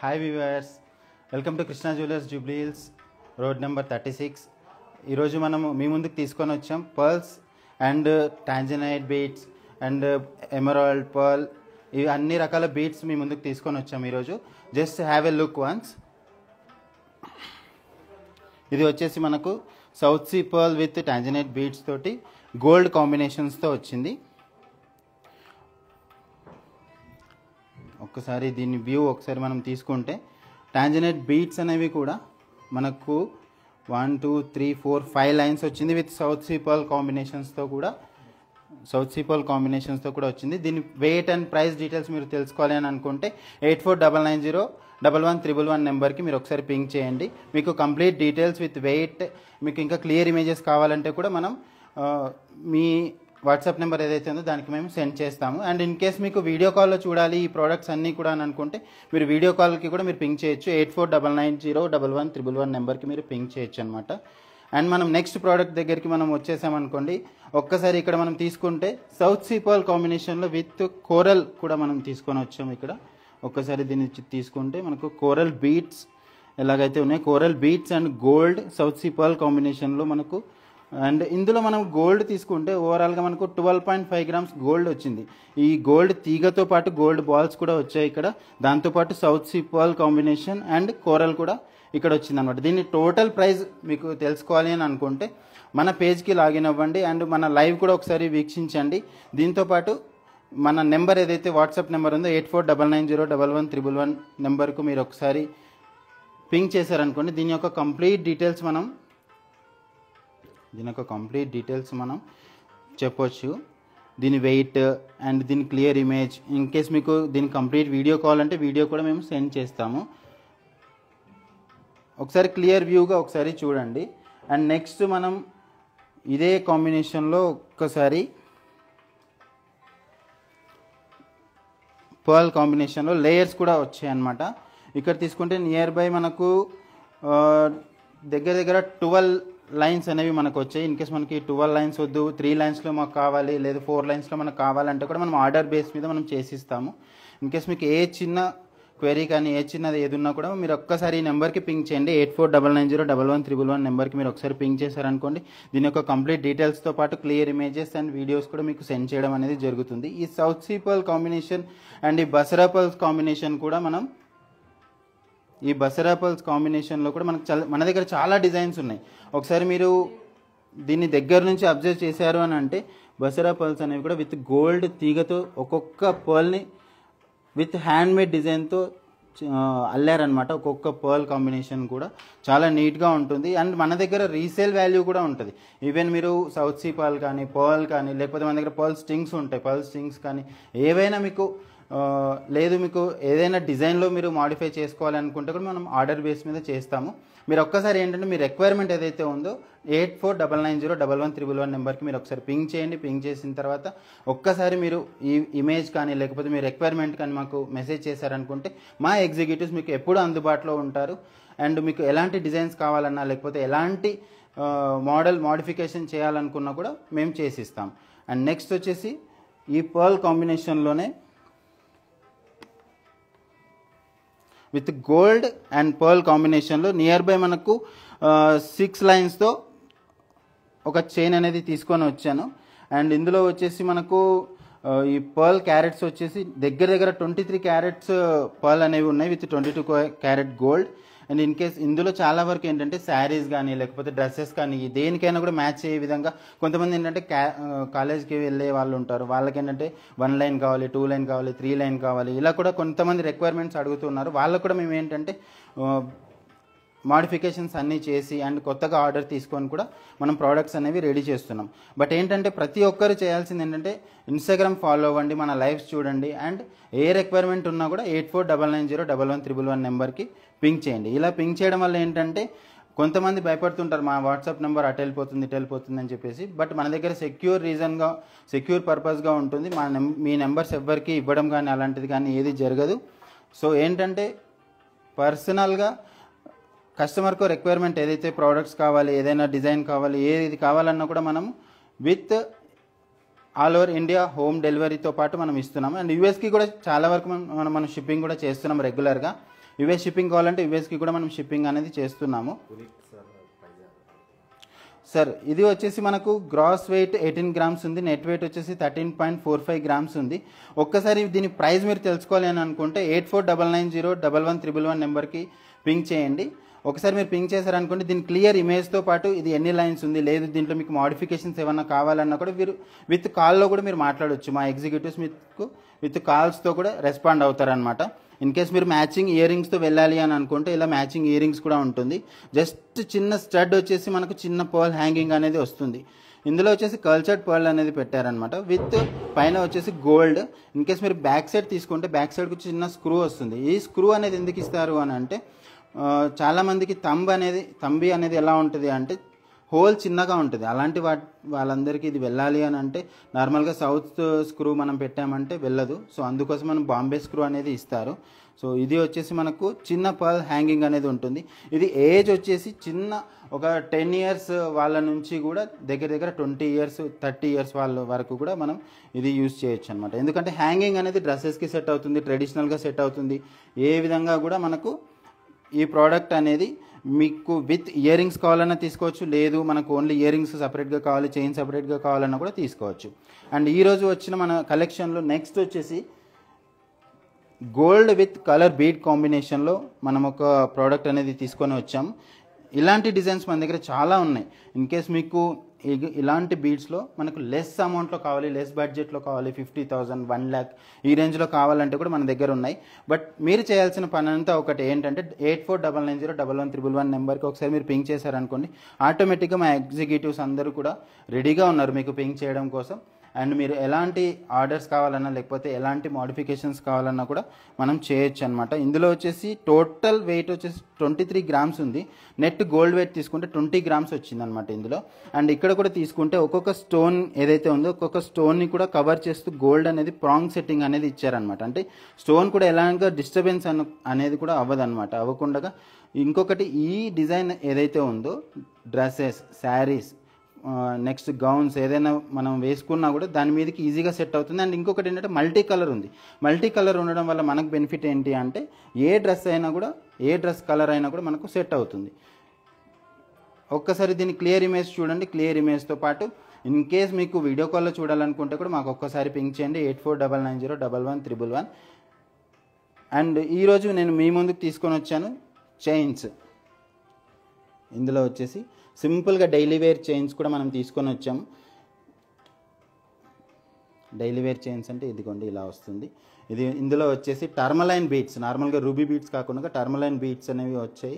hi viewers welcome to Krishna jewellers Jubilee Hills road number thirty six ఈరోజు మనము మీ ముందుకు తీసుకొని వచ్చాం pearls and tanzanite beads and emerald pearl ఇవి అన్ని రకాల బీట్స్ మీ ముందుకు తీసుకొని వచ్చాం ఈరోజు just have a look once ఇది వచ్చేసి మనకు south sea pearl with tanzanite beads తోటి గోల్డ్ కాంబినేషన్స్తో వచ్చింది ఒక్కసారి దీని వ్యూ ఒకసారి మనం తీసుకుంటే టాంజనైట్ బీట్స్ అనేవి కూడా మనకు one two three four five lines వచ్చింది విత్ సౌత్ సీపల్ కాంబినేషన్స్తో కూడా సౌత్ సీపల్ కాంబినేషన్స్తో కూడా వచ్చింది దీని వెయిట్ అండ్ ప్రైస్ డీటెయిల్స్ మీరు తెలుసుకోవాలి అని అనుకుంటే eight four double nine zero double one triple one నెంబర్కి మీరు ఒకసారి పింక్ చేయండి మీకు కంప్లీట్ డీటెయిల్స్ విత్ వెయిట్ మీకు ఇంకా క్లియర్ ఇమేజెస్ కావాలంటే కూడా మనం ఆ, మీ వాట్సాప్ నెంబర్ ఏదైతే ఉందో దానికి మేము సెండ్ చేస్తాము అండ్ ఇన్ కేస్ మీకు వీడియో కాల్లో చూడాలి ఈ ప్రోడక్ట్స్ అన్నీ కూడా అని అనుకుంటే మీరు వీడియో కాల్కి కూడా మీరు పింక్ చేయొచ్చు eight four double nine zero double one triple one నెంబర్కి మీరు పింక్ చేయొచ్చు అనమాట అండ్ మనం నెక్స్ట్ ప్రోడక్ట్ దగ్గరికి మనం వచ్చేసామనుకోండి ఒక్కసారి ఇక్కడ మనం తీసుకుంటే సౌత్ సీపాల్ కాంబినేషన్లో విత్ కోరల్ కూడా మనం తీసుకొని వచ్చాము ఇక్కడ ఒక్కసారి దీన్ని చి- తీసుకుంటే మనకు కోరల్ బీట్స్ ఎలాగైతే ఉన్నాయి coral beads and gold south sea pearl కాంబినేషన్లో మనకు అండ్ ఇందులో మనం గోల్డ్ తీసుకుంటే ఓవరాల్గా మనకు twelve point five grams gold వచ్చింది ఈ గోల్డ్ తీగతో పాటు గోల్డ్ బాల్స్ కూడా వచ్చాయి ఇక్కడ దాంతోపాటు south sea pearl combination and coral కూడా ఇక్కడ వచ్చింది అనమాట దీని టోటల్ ప్రైస్ మీకు తెలుసుకోవాలి అని అనుకుంటే మన పేజ్కి లాగిన్ అవ్వండి అండ్ మన లైవ్ కూడా ఒకసారి వీక్షించండి దీంతోపాటు మన నెంబర్ ఏదైతే వాట్సాప్ నెంబర్ ఉందో eight four double nine zero double one triple one నెంబర్కు మీరు ఒకసారి పింక్ చేశారనుకోండి దీని యొక్క కంప్లీట్ డీటెయిల్స్ మనం దీని యొక్క కంప్లీట్ డీటెయిల్స్ మనం చెప్పొచ్చు దీని వెయిట్ అండ్ దీని క్లియర్ ఇమేజ్ ఇన్ కేస్ మీకు దీని కంప్లీట్ వీడియో కావాలంటే వీడియో కూడా మేము సెండ్ చేస్తాము ఒకసారి క్లియర్ వ్యూగా ఒకసారి చూడండి అండ్ నెక్స్ట్ మనం ఇదే కాంబినేషన్లో ఒక్కసారి పర్ల్ కాంబినేషన్లో లేయర్స్ కూడా వచ్చాయి అన్నమాట ఇక్కడ తీసుకుంటే నియర్ బై మనకు ఆ, దగ్గర దగ్గర ట్వెల్వ్ లైన్స్ అనేవి మనకు వచ్చాయి ఇన్ కేస్ మనకి ట్వెల్వ్ లైన్స్ వద్దు త్రీ లైన్స్లో మాకు కావాలి లేదా ఫోర్ లైన్స్లో మనకు కావాలంటే కూడా మనం ఆర్డర్ బేస్ మీద మనం చేసిస్తాము ఇన్ కేస్ మీకు ఏ చిన్న క్వెరీ కానీ ఏ చిన్నది ఏది ఉన్నా కూడా మీరు ఒక్కసారి ఈ నెంబర్కి పింక్ చేయండి eight four double nine zero double one triple one నెంబర్కి మీరు ఒకసారి పింక్ చేశారనుకోండి దీని యొక్క కంప్లీట్ డీటెయిల్స్తో పాటు క్లియర్ ఇమేజెస్ అండ్ వీడియోస్ కూడా మీకు సెండ్ చేయడం అనేది జరుగుతుంది ఈ సౌత్ సీపల్ కాంబినేషన్ అండ్ ఈ బసరా పల్స్ కాంబినేషన్ కూడా మనం ఈ బసరా పల్స్ కాంబినేషన్లో కూడా మనకు చాలా మన దగ్గర చాలా డిజైన్స్ ఉన్నాయి ఒకసారి మీరు దీన్ని దగ్గర నుంచి అబ్జర్వ్ చేశారు అని అంటే బసరా పర్ల్స్ అనేవి కూడా విత్ గోల్డ్ తీగతో ఒక్కొక్క పర్ల్ని విత్ హ్యాండ్ మేడ్ డిజైన్తో అల్లారనమాట ఒక్కొక్క పర్ల్ కాంబినేషన్ కూడా చాలా నీట్గా ఉంటుంది అండ్ మన దగ్గర రీసేల్ వాల్యూ కూడా ఉంటుంది ఈవెన్ మీరు సౌత్ సీ పర్ల్ కానీ పర్ల్ కానీ లేకపోతే మన దగ్గర పర్ల్ స్టింగ్స్ ఉంటాయి పర్ల్ స్టింగ్స్ కానీ ఏవైనా మీకు ఆ, లేదు మీకు ఏదైనా డిజైన్లో మీరు మాడిఫై చేసుకోవాలనుకుంటే కూడా మనం ఆర్డర్ బేస్ మీద చేస్తాము మీరు ఒక్కసారి ఏంటంటే మీ రిక్వైర్మెంట్ ఏదైతే ఉందో eight four double nine zero double one triple one నెంబర్కి మీరు ఒకసారి పింక్ చేయండి పింక్ చేసిన తర్వాత ఒక్కసారి మీరు ఈ ఇమేజ్ కానీ లేకపోతే మీ రిక్వైర్మెంట్ కానీ మాకు మెసేజ్ చేశారనుకుంటే మా ఎగ్జిక్యూటివ్స్ మీకు ఎప్పుడు అందుబాటులో ఉంటారు అండ్ మీకు ఎలాంటి డిజైన్స్ కావాలన్నా లేకపోతే ఎలాంటి మోడల్ మోడిఫికేషన్ చేయాలనుకున్నా కూడా మేము చేసిస్తాం అండ్ నెక్స్ట్ వచ్చేసి ఈ పర్ల్ కాంబినేషన్లోనే విత్ గోల్డ్ అండ్ పర్ల్ కాంబినేషన్లో నియర్ బై మనకు సిక్స్ లైన్స్తో ఒక చైన్ అనేది తీసుకొని వచ్చాను అండ్ ఇందులో వచ్చేసి మనకు ఆ, ఈ పర్ల్ క్యారెట్స్ వచ్చేసి దగ్గర దగ్గర ట్వంటీ త్రీ క్యారెట్స్ పర్ల్ అనేవి ఉన్నాయి with twenty two carat gold and in case ఇందులో చాలా వరకు ఏంటంటే శారీస్ కానీ లేకపోతే డ్రెస్సెస్ కానీ దేనికైనా కూడా మ్యాచ్ అయ్యే విధంగా కొంతమంది ఏంటంటే క్యా కాలేజ్కి వెళ్ళే వాళ్ళు ఉంటారు వాళ్ళకి ఏంటంటే వన్ లైన్ కావాలి టూ లైన్ కావాలి త్రీ లైన్ కావాలి ఇలా కూడా కొంతమంది రిక్వైర్మెంట్స్ అడుగుతున్నారు వాళ్ళకు కూడా మేము ఏంటంటే ఆ, మాడిఫికేషన్స్ అన్నీ చేసి అండ్ కొత్తగా ఆర్డర్ తీసుకొని కూడా మనం ప్రోడక్ట్స్ అనేవి రెడీ చేస్తున్నాం బట్ ఏంటంటే ప్రతి ఒక్కరు చేయాల్సింది ఏంటంటే ఇన్స్టాగ్రామ్ ఫాలో అవ్వండి మన లైవ్స్ చూడండి అండ్ ఏ రిక్వైర్మెంట్ ఉన్నా కూడా eight four double nine zero double one triple one నెంబర్కి పింక్ చేయండి ఇలా పింక్ చేయడం వల్ల ఏంటంటే కొంతమంది భయపడుతుంటారు మా వాట్సాప్ నెంబర్ అటు వెళ్ళిపోతుంది ఇటు వెళ్ళిపోతుంది అని చెప్పేసి బట్ మన దగ్గర సెక్యూర్ రీజన్గా సెక్యూర్ పర్పస్గా ఉంటుంది మా నెం మీ నెంబర్స్ ఎవ్వరికి ఇవ్వడం కానీ అలాంటిది కానీ ఏది జరగదు సో ఏంటంటే పర్సనల్గా కస్టమర్కు రిక్వైర్మెంట్ ఏదైతే ప్రోడక్ట్స్ కావాలి ఏదైనా డిజైన్ కావాలి ఏది కావాలన్నా కూడా మనం with all over India home డెలివరీతో పాటు మనం ఇస్తున్నాం అండ్ యూఎస్కి కూడా చాలా వరకు మనం మనం- మనం షిప్పింగ్ కూడా చేస్తున్నాం రెగ్యులర్గా యుఎస్ షిప్పింగ్ కావాలంటే యుఎస్కి కూడా మనం షిప్పింగ్ అనేది చేస్తున్నాము సార్ ఇది వచ్చేసి మనకు గ్రాస్ వెయిట్ ఎయిటీన్ గ్రామ్స్ ఉంది నెట్ వెయిట్ వచ్చేసి thirteen point four five grams ఉంది ఒక్కసారి దీని ప్రైస్ మీరు తెలుసుకోవాలి అని అనుకుంటే eight four double nine zero double one triple one నెంబర్కి పింక్ చేయండి ఒకసారి మీరు పింక్ చేశారనుకోండి దీని క్లియర్ ఇమేజ్తో పాటు ఇది ఎన్ని లైన్స్ ఉంది లేదు దీంట్లో మీకు మోడిఫికేషన్స్ ఏమన్నా కావాలన్నా కూడా మీరు విత్ కాల్లో కూడా మీరు మాట్లాడొచ్చు మా ఎగ్జిక్యూటివ్స్ మీకు విత్ కాల్స్తో కూడా రెస్పాండ్ అవుతారనమాట ఇన్ కేస్ మీరు మ్యాచింగ్ ఇయర్ రింగ్స్తో వెళ్ళాలి అని అనుకుంటే ఇలా మ్యాచింగ్ ఇయర్ రింగ్స్ కూడా ఉంటుంది జస్ట్ చిన్న స్టడ్ వచ్చేసి మనకు చిన్న పర్ల్ హ్యాంగింగ్ అనేది వస్తుంది ఇందులో వచ్చేసి కల్చర్డ్ పర్ల్ అనేది పెట్టారనమాట విత్ పైన వచ్చేసి గోల్డ్ ఇన్ కేస్ మీరు బ్యాక్ సైడ్ తీసుకుంటే బ్యాక్ సైడ్కి చిన్న స్క్రూ వస్తుంది ఈ స్క్రూ అనేది ఎందుకు ఇస్తారు అని అంటే ఆ, చాలా మందికి తంబ్ అనేది తంబి అనేది ఎలా ఉంటుంది అంటే హోల్ చిన్నగా ఉంటుంది అలాంటి వా వాళ్ళందరికీ ఇది వెళ్ళాలి అని అంటే నార్మల్గా సౌత్ స్క్రూ మనం పెట్టామంటే వెళ్ళదు సో అందుకోసం మనం బాంబే స్క్రూ అనేది ఇస్తారు సో ఇది వచ్చేసి మనకు చిన్న పర్ల్ హ్యాంగింగ్ అనేది ఉంటుంది ఇది ఏజ్ వచ్చేసి చిన్న ఒక టెన్ ఇయర్స్ వాళ్ళ నుంచి కూడా దగ్గర దగ్గర ట్వంటీ ఇయర్స్ థర్టీ ఇయర్స్ వాళ్ళ వరకు కూడా మనం ఇది యూజ్ చేయొచ్చు అనమాట ఎందుకంటే హ్యాంగింగ్ అనేది డ్రెస్సెస్కి సెట్ అవుతుంది ట్రెడిషనల్గా సెట్ అవుతుంది ఏ విధంగా కూడా మనకు ఈ ప్రోడక్ట్ అనేది మీకు విత్ ఇయర్ రింగ్స్ కావాలన్నా తీసుకోవచ్చు లేదు మనకు ఓన్లీ ఇయర్ రింగ్స్ సపరేట్గా కావాలి చైన్ సపరేట్గా కావాలన్నా కూడా తీసుకోవచ్చు అండ్ ఈరోజు వచ్చిన మన కలెక్షన్లో నెక్స్ట్ వచ్చేసి గోల్డ్ విత్ కలర్ బీడ్ కాంబినేషన్లో మనం ఒక ప్రోడక్ట్ అనేది తీసుకొని వచ్చాం ఇలాంటి డిజైన్స్ మన దగ్గర చాలా ఉన్నాయి ఇన్ కేస్ మీకు ఇగ- ఇలాంటి బీడ్స్లో మనకు లెస్ అమౌంట్లో కావాలి లెస్ బడ్జెట్లో కావాలి ఫిఫ్టీ థౌజండ్ వన్ ల్యాక్ ఈ రేంజ్లో కావాలంటే కూడా మన దగ్గర ఉన్నాయి బట్ మీరు చేయాల్సిన పని అంతా ఒకటి ఏంటంటే eight four double nine zero double one triple one నెంబర్కి ఒకసారి మీరు పింక్ చేశారనుకోండి ఆటోమేటిక్గా మా ఎగ్జిక్యూటివ్స్ అందరూ కూడా రెడీగా ఉన్నారు మీకు పింక్ చేయడం కోసం అండ్ మీరు ఎలాంటి ఆర్డర్స్ కావాలన్నా లేకపోతే ఎలాంటి మోడిఫికేషన్స్ కావాలన్నా కూడా మనం చేయొచ్చు అనమాట ఇందులో వచ్చేసి టోటల్ వెయిట్ వచ్చేసి ట్వంటీ త్రీ గ్రామ్స్ ఉంది నెట్ గోల్డ్ వెయిట్ తీసుకుంటే ట్వంటీ గ్రామ్స్ వచ్చింది అనమాట ఇందులో అండ్ ఇక్కడ కూడా తీసుకుంటే ఒక్కొక్క స్టోన్ ఏదైతే ఉందో ఒక్కొక్క స్టోన్ని కూడా కవర్ చేస్తూ గోల్డ్ అనేది ప్రాంగ్ సెట్టింగ్ అనేది ఇచ్చారనమాట అంటే స్టోన్ కూడా ఎలాగ డిస్టర్బెన్స్ అను అనేది కూడా అవ్వదన్నమాట అవ్వకుండా ఇంకొకటి ఈ డిజైన్ ఏదైతే ఉందో డ్రెస్సెస్ శారీస్ నెక్స్ట్ గౌన్స్ ఏదైనా మనం వేసుకున్నా కూడా దాని మీదకి ఈజీగా సెట్ అవుతుంది అండ్ ఇంకొకటి ఏంటంటే మల్టీ కలర్ ఉంది మల్టీ కలర్ ఉండడం వల్ల మనకు బెనిఫిట్ ఏంటి అంటే ఏ డ్రెస్ అయినా కూడా ఏ డ్రెస్ కలర్ అయినా కూడా మనకు సెట్ అవుతుంది ఒక్కసారి దీని క్లియర్ ఇమేజ్ చూడండి క్లియర్ ఇమేజ్తో పాటు ఇన్ కేస్ మీకు వీడియో కాల్లో చూడాలనుకుంటే కూడా మాకు ఒక్కసారి పింక్ చేయండి eight four double nine zero double one triple one and ఈరోజు నేను మీ ముందుకు తీసుకొని వచ్చాను చైన్స్ ఇందులో వచ్చేసి సింపుల్గా డైలీ వేర్ చైన్స్ కూడా మనం తీసుకొని వచ్చాము డైలీ వేర్ చైన్స్ అంటే ఇదిగోండి ఇలా వస్తుంది ఇది ఇందులో వచ్చేసి టర్మలైన్ బీట్స్ నార్మల్గా రూబీ బీట్స్ కాకుండా టర్మలైన్ బీట్స్ అనేవి వచ్చాయి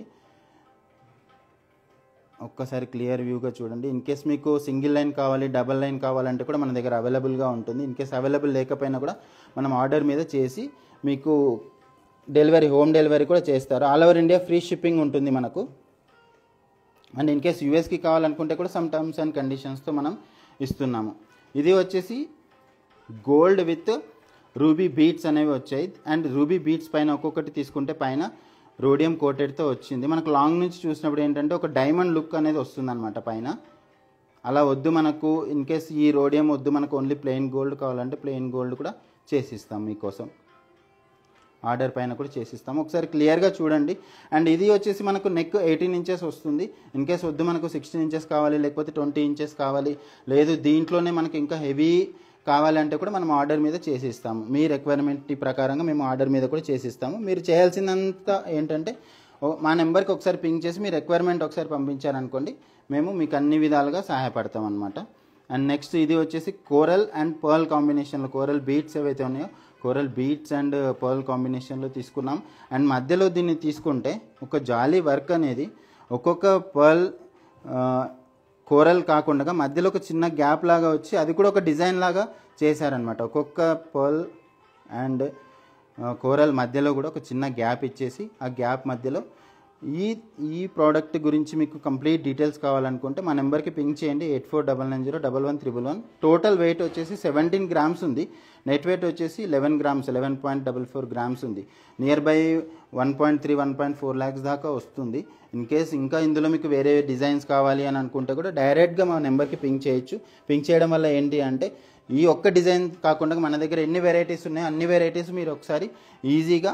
ఒక్కసారి క్లియర్ వ్యూగా చూడండి ఇన్ కేస్ మీకు సింగిల్ లైన్ కావాలి డబల్ లైన్ కావాలంటే కూడా మన దగ్గర అవైలబుల్గా ఉంటుంది ఇన్ కేస్ అవైలబుల్ లేకపోయినా కూడా మనం ఆర్డర్ మీద చేసి మీకు డెలివరీ హోమ్ డెలివరీ కూడా చేస్తారు all over India free shipping ఉంటుంది మనకు అండ్ ఇన్ కేస్ యూఎస్కి కావాలనుకుంటే కూడా సమ్ టర్మ్స్ అండ్ కండిషన్స్తో మనం ఇస్తున్నాము ఇది వచ్చేసి గోల్డ్ విత్ రూబీ బీట్స్ అనేవి వచ్చాయి అండ్ రూబీ బీట్స్ పైన ఒక్కొక్కటి తీసుకుంటే పైన రోడియం కోటెడ్తో వచ్చింది మనకు లాంగ్ నుంచి చూసినప్పుడు ఏంటంటే ఒక డైమండ్ లుక్ అనేది వస్తుందన్నమాట పైన అలా వద్దు మనకు ఇన్ కేస్ ఈ రోడియం వద్దు మనకు ఓన్లీ ప్లెయిన్ గోల్డ్ కావాలంటే ప్లెయిన్ గోల్డ్ కూడా చేసిస్తాం మీకోసం ఆర్డర్ పైన కూడా చేసిస్తాము ఒకసారి క్లియర్గా చూడండి అండ్ ఇది వచ్చేసి మనకు నెక్ ఎయిటీన్ ఇంచెస్ వస్తుంది ఇన్ కేస్ వద్దు మనకు సిక్స్టీన్ ఇంచెస్ కావాలి లేకపోతే ట్వంటీ ఇంచెస్ కావాలి లేదు దీంట్లోనే మనకి ఇంకా హెవీ కావాలంటే కూడా మనం ఆర్డర్ మీద చేసిస్తాము మీ రిక్వైర్మెంట్ ప్రకారంగా మేము ఆర్డర్ మీద కూడా చేసిస్తాము మీరు చేయాల్సిందంతా ఏంటంటే ఓ- మా నెంబర్కి ఒకసారి పింక్ చేసి మీ రిక్వైర్మెంట్ ఒకసారి పంపించారనుకోండి మేము మీకు అన్ని విధాలుగా సహాయపడతాం అనమాట అండ్ నెక్స్ట్ ఇది వచ్చేసి కోరల్ అండ్ పర్ల్ కాంబినేషన్లో కోరల్ బీట్స్ ఏవైతే ఉన్నాయో కోరల్ బీట్స్ అండ్ పర్ల్ కాంబినేషన్లో తీసుకున్నాం అండ్ మధ్యలో దీన్ని తీసుకుంటే ఒక జాలీ వర్క్ అనేది ఒక్కొక్క పర్ల్ కోరల్ కాకుండా మధ్యలో ఒక చిన్న గ్యాప్ లాగా వచ్చి అది కూడా ఒక డిజైన్ లాగా చేశారనమాట ఒక్కొక్క పర్ల్ అండ్ కోరల్ మధ్యలో కూడా ఒక చిన్న గ్యాప్ ఇచ్చేసి ఆ గ్యాప్ మధ్యలో ఈ ఈ ప్రోడక్ట్ గురించి మీకు కంప్లీట్ డీటెయిల్స్ కావాలనుకుంటే మా నెంబర్కి పింక్ చేయండి eight four double nine zero double one triple one total weight వచ్చేసి సెవెంటీన్ గ్రామ్స్ ఉంది నెట్ వెయిట్ వచ్చేసి eleven grams eleven point double four grams ఉంది near by one point three one point four lakhs దాకా వస్తుంది in case ఇంకా ఇందులో మీకు వేరే డిజైన్స్ కావాలి అని అనుకుంటే కూడా డైరెక్ట్గా మా నెంబర్కి పింక్ చేయొచ్చు పింక్ చేయడం వల్ల ఏంటి అంటే ఈ ఒక్క డిజైన్ కాకుండా మన దగ్గర ఎన్ని వెరైటీస్ ఉన్నాయో అన్ని వెరైటీస్ మీరు ఒకసారి ఈజీగా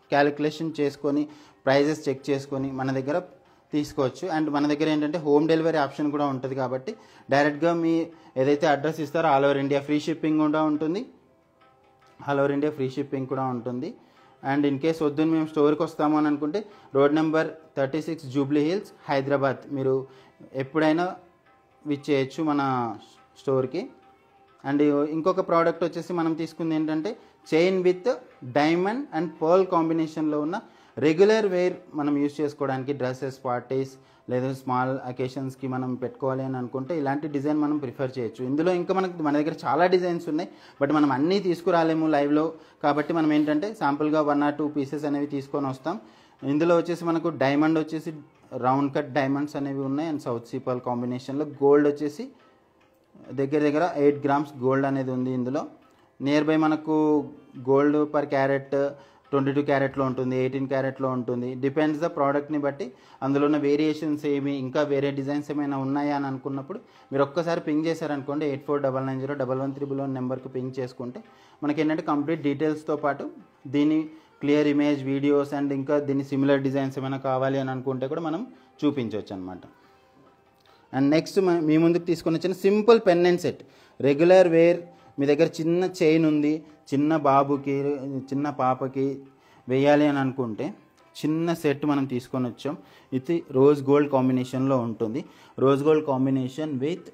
క్యాలిక్యులేషన్ చేసుకొని ప్రైజెస్ చెక్ చేసుకొని మన దగ్గర తీసుకోవచ్చు అండ్ మన దగ్గర ఏంటంటే హోమ్ డెలివరీ ఆప్షన్ కూడా ఉంటుంది కాబట్టి డైరెక్ట్గా మీ ఏదైతే అడ్రస్ ఇస్తారో all over India free shipping కూడా ఉంటుంది all over India free shipping కూడా ఉంటుంది అండ్ ఇన్ కేస్ వద్దు మేము స్టోర్కి వస్తాము అని అనుకుంటే road number thirty six Jubilee Hills Hyderabad మీరు ఎప్పుడైనా విచ్ చేయొచ్చు మన స్టోర్కి అండ్ ఇంకొక ప్రోడక్ట్ వచ్చేసి మనం తీసుకుంది ఏంటంటే chain with diamond and pearl కాంబినేషన్లో ఉన్న రెగ్యులర్ వేర్ మనం యూస్ చేసుకోవడానికి డ్రెస్సెస్ పార్టీస్ లేదా స్మాల్ అకేషన్స్కి మనం పెట్టుకోవాలి అని అనుకుంటే ఇలాంటి డిజైన్ మనం ప్రిఫర్ చేయొచ్చు ఇందులో ఇంకా మనకు మన దగ్గర చాలా డిజైన్స్ ఉన్నాయి బట్ మనం అన్నీ తీసుకురాలేము లైవ్లో కాబట్టి మనం ఏంటంటే శాంపుల్గా వన్ ఆర్ టూ పీసెస్ అనేవి తీసుకొని వస్తాం ఇందులో వచ్చేసి మనకు డైమండ్ వచ్చేసి రౌండ్ కట్ డైమండ్స్ అనేవి ఉన్నాయి అండ్ సౌత్ సీపాల్ కాంబినేషన్లో గోల్డ్ వచ్చేసి దగ్గర దగ్గర ఎయిట్ గ్రామ్స్ గోల్డ్ అనేది ఉంది ఇందులో నియర్ బై మనకు gold per carat twenty two క్యారెట్లో ఉంటుంది ఎయిటీన్ క్యారెట్లో ఉంటుంది డిపెండ్స్ ద ప్రోడక్ట్ని బట్టి అందులో ఉన్న వేరియేషన్స్ ఏమి ఇంకా వేరే డిజైన్స్ ఏమైనా ఉన్నాయా అని అనుకున్నప్పుడు మీరు ఒక్కసారి పింగ్ చేశారనుకోండి eight four double nine zero double one triple one నెంబర్కి పింగ్ చేసుకుంటే మనకి ఏంటంటే కంప్లీట్ డీటెయిల్స్తో పాటు దీని క్లియర్ ఇమేజ్ వీడియోస్ అండ్ ఇంకా దీని సిమిలర్ డిజైన్స్ ఏమైనా కావాలి అని అనుకుంటే కూడా మనం చూపించవచ్చు అనమాట అండ్ నెక్స్ట్ మీ ముందుకు తీసుకొని వచ్చిన simple pendant set regular wear మీ దగ్గర చిన్న చైన్ ఉంది చిన్న బాబుకి చిన్న పాపకి వేయాలి అని అనుకుంటే చిన్న సెట్ మనం తీసుకొని వచ్చాం ఇది రోజ్ గోల్డ్ కాంబినేషన్లో ఉంటుంది rose gold combination with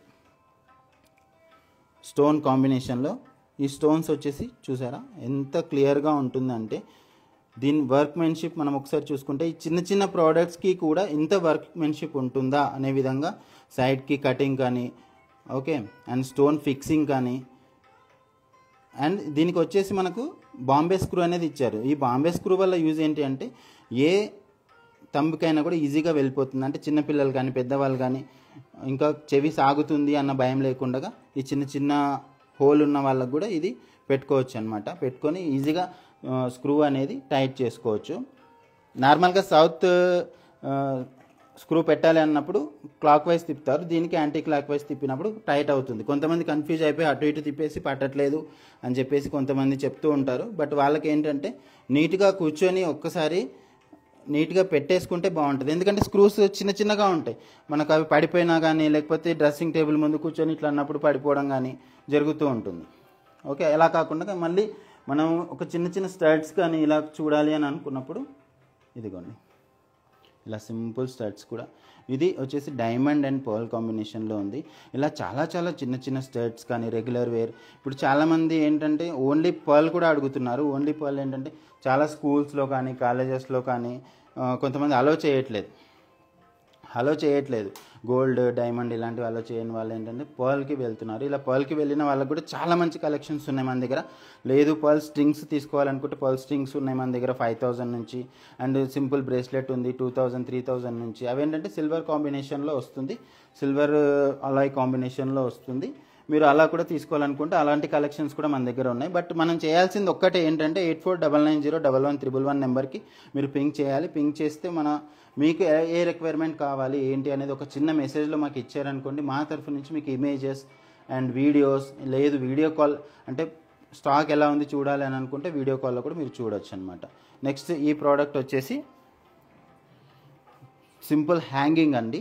stone కాంబినేషన్లో ఈ స్టోన్స్ వచ్చేసి చూసారా ఎంత క్లియర్గా ఉంటుందంటే దీని వర్క్మెన్షిప్ మనం ఒకసారి చూసుకుంటే ఈ చిన్న చిన్న ప్రోడక్ట్స్కి కూడా ఇంత వర్క్మెన్షిప్ ఉంటుందా అనే విధంగా సైడ్కి కటింగ్ కానీ ఓకే అండ్ స్టోన్ ఫిక్సింగ్ కానీ అండ్ దీనికి వచ్చేసి మనకు బాంబే స్క్రూ అనేది ఇచ్చారు ఈ బాంబే స్క్రూ వల్ల యూజ్ ఏంటి అంటే ఏ తంబుకైనా కూడా ఈజీగా వెళ్ళిపోతుంది అంటే చిన్నపిల్లలు కానీ పెద్దవాళ్ళు కానీ ఇంకా చెవి సాగుతుంది అన్న భయం లేకుండా ఈ చిన్న చిన్న హోల్ ఉన్న వాళ్ళకు కూడా ఇది పెట్టుకోవచ్చు అనమాట పెట్టుకొని ఈజీగా స్క్రూ అనేది టైట్ చేసుకోవచ్చు నార్మల్గా సౌత్ స్క్రూ పెట్టాలి అన్నప్పుడు క్లాక్ వైజ్ తిప్పుతారు దీనికి యాంటీ క్లాక్ వైజ్ తిప్పినప్పుడు టైట్ అవుతుంది కొంతమంది కన్ఫ్యూజ్ అయిపోయి అటు ఇటు తిప్పేసి పట్టట్లేదు అని చెప్పేసి కొంతమంది చెప్తూ ఉంటారు బట్ వాళ్ళకి ఏంటంటే నీట్గా కూర్చొని ఒక్కసారి నీట్గా పెట్టేసుకుంటే బాగుంటుంది ఎందుకంటే స్క్రూస్ చిన్న చిన్నగా ఉంటాయి మనకు అవి పడిపోయినా కానీ లేకపోతే డ్రెస్సింగ్ టేబుల్ ముందు కూర్చొని ఇట్లా అన్నప్పుడు పడిపోవడం కానీ జరుగుతూ ఉంటుంది ఓకే అలా కాకుండా మళ్ళీ మనం ఒక చిన్న చిన్న స్టడ్స్ కానీ ఇలా చూడాలి అని అనుకున్నప్పుడు ఇదిగోండి ఇలా సింపుల్ స్టడ్స్ కూడా ఇది వచ్చేసి డైమండ్ అండ్ పర్ల్ కాంబినేషన్లో ఉంది ఇలా చాలా చాలా చిన్న చిన్న స్టడ్స్ కానీ రెగ్యులర్ వేర్ ఇప్పుడు చాలామంది ఏంటంటే ఓన్లీ పర్ల్ కూడా అడుగుతున్నారు ఓన్లీ పర్ల్ ఏంటంటే చాలా స్కూల్స్లో కానీ కాలేజెస్లో కానీ ఆ, కొంతమంది అలో చేయట్లేదు అలో చేయట్లేదు గోల్డ్ డైమండ్ ఇలాంటివి అలో చేయని వాళ్ళు ఏంటంటే పర్ల్కి వెళ్తున్నారు ఇలా పర్ల్కి వెళ్ళిన వాళ్ళకి కూడా చాలా మంచి కలెక్షన్స్ ఉన్నాయి మన దగ్గర లేదు పర్ల్ స్ట్రింగ్స్ తీసుకోవాలనుకుంటే పర్ల్ స్ట్రింగ్స్ ఉన్నాయి మన దగ్గర ఫైవ్ థౌజండ్ నుంచి అండ్ సింపుల్ బ్రేస్లెట్ ఉంది టూ థౌజండ్ త్రీ థౌజండ్ నుంచి అవేంటంటే సిల్వర్ కాంబినేషన్లో వస్తుంది సిల్వర్ అలాయ్ కాంబినేషన్లో వస్తుంది మీరు అలా కూడా తీసుకోవాలనుకుంటే అలాంటి కలెక్షన్స్ కూడా మన దగ్గర ఉన్నాయి బట్ మనం చేయాల్సింది ఒక్కటే ఏంటంటే eight four double nine zero double one triple one నెంబర్కి మీరు పింక్ చేయాలి పింక్ చేస్తే మన మీకు ఏ- ఏ రిక్వైర్మెంట్ కావాలి ఏంటి అనేది ఒక చిన్న మెసేజ్లో మాకు ఇచ్చారనుకోండి మా తరఫు నుంచి మీకు ఇమేజెస్ అండ్ వీడియోస్ లేదు వీడియో కాల్ అంటే స్టాక్ ఎలా ఉంది చూడాలి అని అనుకుంటే వీడియో కాల్లో కూడా మీరు చూడొచ్చు అనమాట నెక్స్ట్ ఈ ప్రోడక్ట్ వచ్చేసి సింపుల్ హ్యాంగింగ్ అండి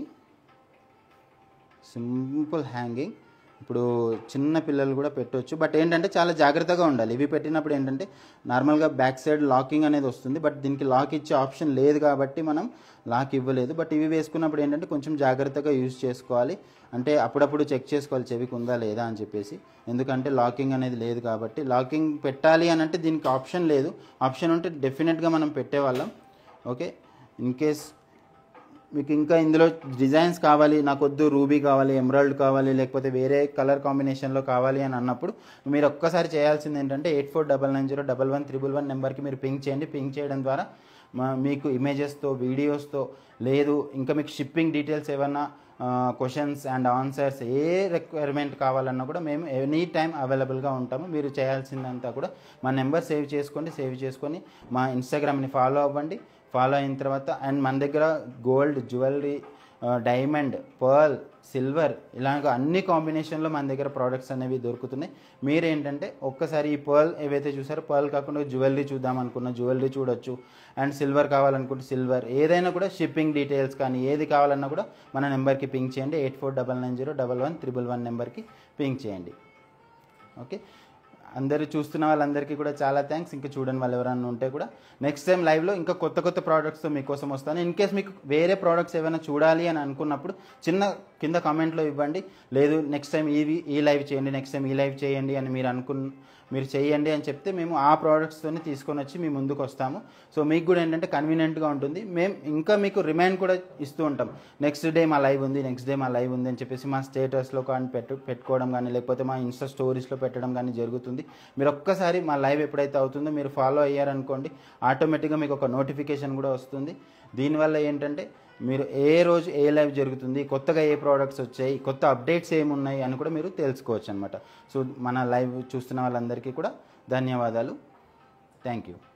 సింపుల్ హ్యాంగింగ్ ఇప్పుడు చిన్న పిల్లలు కూడా పెట్టవచ్చు బట్ ఏంటంటే చాలా జాగ్రత్తగా ఉండాలి ఇవి పెట్టినప్పుడు ఏంటంటే నార్మల్గా బ్యాక్ సైడ్ లాకింగ్ అనేది వస్తుంది బట్ దీనికి లాక్ ఇచ్చే ఆప్షన్ లేదు కాబట్టి మనం లాక్ ఇవ్వలేదు బట్ ఇవి వేసుకున్నప్పుడు ఏంటంటే కొంచెం జాగ్రత్తగా యూజ్ చేసుకోవాలి అంటే అప్పుడప్పుడు చెక్ చేసుకోవాలి చెవికి ఉందా లేదా అని చెప్పేసి ఎందుకంటే లాకింగ్ అనేది లేదు కాబట్టి లాకింగ్ పెట్టాలి అని అంటే దీనికి ఆప్షన్ లేదు ఆప్షన్ ఉంటే డెఫినెట్గా మనం పెట్టేవాళ్ళం ఓకే ఇన్ కేస్ మీకు ఇంకా ఇందులో డిజైన్స్ కావాలి నాకు వద్దు రూబీ కావాలి ఎమరాల్డ్ కావాలి లేకపోతే వేరే కలర్ కాంబినేషన్లో కావాలి అని అన్నప్పుడు మీరు ఒక్కసారి చేయాల్సింది ఏంటంటే eight four double nine zero double one triple one నెంబర్కి మీరు పింక్ చేయండి పింక్ చేయడం ద్వారా మా మీకు ఇమేజెస్తో వీడియోస్తో లేదు ఇంకా మీకు షిప్పింగ్ డీటెయిల్స్ ఏమన్నా క్వశ్చన్స్ అండ్ ఆన్సర్స్ ఏ రిక్వైర్మెంట్ కావాలన్నా కూడా మేము ఎనీ టైం అవైలబుల్గా ఉంటాము మీరు చేయాల్సిందంతా కూడా మా నెంబర్ సేవ్ చేసుకోండి సేవ్ చేసుకొని మా ఇన్స్టాగ్రామ్ని ఫాలో అవ్వండి ఫాలో అయిన తర్వాత అండ్ మన దగ్గర gold jewellery diamond pearl silver ఇలాగ అన్ని కాంబినేషన్లో మన దగ్గర ప్రోడక్ట్స్ అనేవి దొరుకుతున్నాయి మీరేంటంటే ఒక్కసారి ఈ పర్ల్ ఏవైతే చూసారో పర్ల్ కాకుండా జ్యువెలరీ చూద్దాం అనుకున్న జ్యువెలరీ చూడొచ్చు అండ్ సిల్వర్ కావాలనుకుంటే సిల్వర్ ఏదైనా కూడా షిప్పింగ్ డీటెయిల్స్ కానీ ఏది కావాలన్నా కూడా మన నెంబర్కి పింక్ చేయండి eight four double nine zero double one triple one నెంబర్కి పింక్ చేయండి ఓకే అందరూ చూస్తున్న వాళ్ళందరికీ కూడా చాలా థ్యాంక్స్ ఇంకా చూడని వాళ్ళు ఎవరైనా ఉంటే కూడా నెక్స్ట్ టైం లైవ్లో ఇంకా కొత్త కొత్త ప్రోడక్ట్స్తో మీకోసం వస్తాను ఇన్ కేస్ మీకు వేరే ప్రోడక్ట్స్ ఏమైనా చూడాలి అని అనుకున్నప్పుడు చిన్న కింద కామెంట్లో ఇవ్వండి లేదు నెక్స్ట్ టైం ఈ ఈ లైవ్ చేయండి నెక్స్ట్ టైం ఈ లైవ్ చేయండి అని మీరు అనుకున్న మీరు చేయండి అని చెప్తే మేము ఆ ప్రోడక్ట్స్తోనే తీసుకొని వచ్చి మీ ముందుకు వస్తాము సో మీకు కూడా ఏంటంటే కన్వీనియంట్గా ఉంటుంది మేము ఇంకా మీకు రిమైండ్ కూడా ఇస్తూ ఉంటాం నెక్స్ట్ డే మా లైవ్ ఉంది నెక్స్ట్ డే మా లైవ్ ఉంది అని చెప్పేసి మా స్టేటస్లో కానీ పెట్టు పెట్టుకోవడం కానీ లేకపోతే మా ఇన్స్టా స్టోరీస్లో పెట్టడం కానీ జరుగుతుంది మీరు ఒక్కసారి మా లైవ్ ఎప్పుడైతే అవుతుందో మీరు ఫాలో అయ్యారనుకోండి ఆటోమేటిక్గా మీకు ఒక నోటిఫికేషన్ కూడా వస్తుంది దీనివల్ల ఏంటంటే మీరు ఏ రోజు ఏ లైవ్ జరుగుతుంది కొత్తగా ఏ ప్రోడక్ట్స్ వచ్చాయి కొత్త అప్డేట్స్ ఏమున్నాయి అని కూడా మీరు తెలుసుకోవచ్చు అనమాట సో మన లైవ్ చూస్తున్న వాళ్ళందరికీ కూడా ధన్యవాదాలు థ్యాంక్ యూ